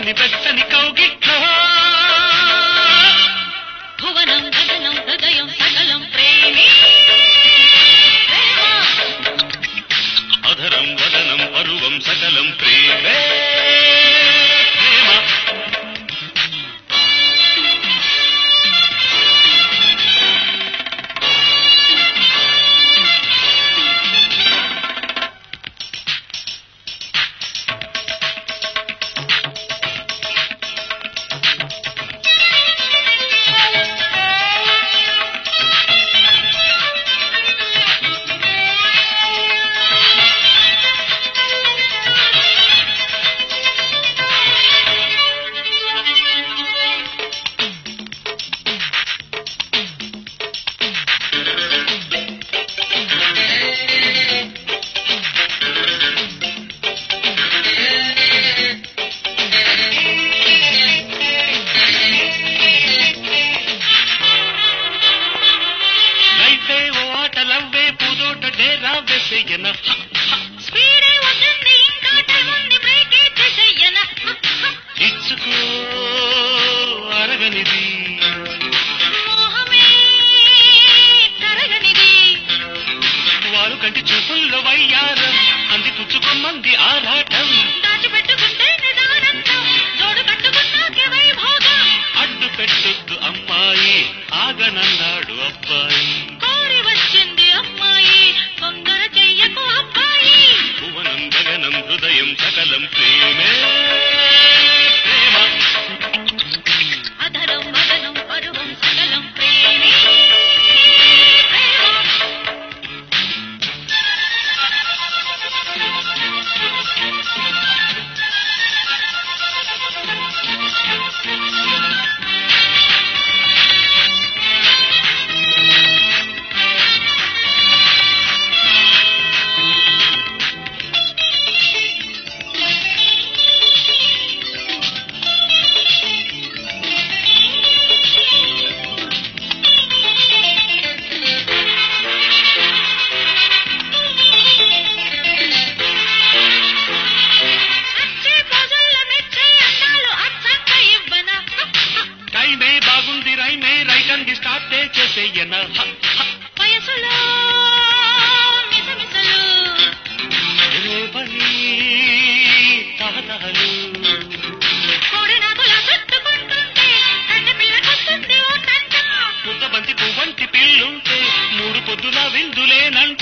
కమ్మని పెచ్చని కౌగిట్లో భువనం గగనం హృదయం సకలం ప్రేమే ప్రేమ అధరం వదనం పరువం సకలం ప్రేమే ప్రేమ లైఫే ఓ ఆటలవ్వే పూదోట డేరా వెసెయ్యన స్పీడే వద్దండి ఇంకా టైం ఉంది బ్రేకే చేసెయ్యన ఇచ్చుకో అరగనిది మోహమే తరగనిది వారు కంటి చూపుల్లో వయ్యారం అంది పుచ్చుకోమంది ఆరాటం దాచిపెట్టుకుంటే నిదానంతం జోడు కట్టుకున్నాకే వైభోగం అడ్డు పెట్టొద్దు అమ్మాయి ఆగనన్నాడు అబ్బాయి కోరి వచ్చింది అమ్మాయి తొందర చెయ్యకు అబ్బాయి భువనం గగనం హృదయం సకలం ప్రేమే ప్రేమ అధరం మదనం పరువం సకలం ప్రేమే ప్రేమ అచ్చే పోజుల్లో మెచ్చే అందాలు అచ్చంగా ఇవ్వనా టైమే బాగుంది రైమే రైట్ అంది స్టార్ట్ చేసేయన వయసులో మిసమిసలు రేపని తహతహలు కోడి నాగులా చుట్టుకుంటుంటే కంటి పిల్లకొస్తుంది ఓ తంట ముద్దబంతి పువ్వంటి పిల్లుంటే మూడు పొద్దుల విందులేనంట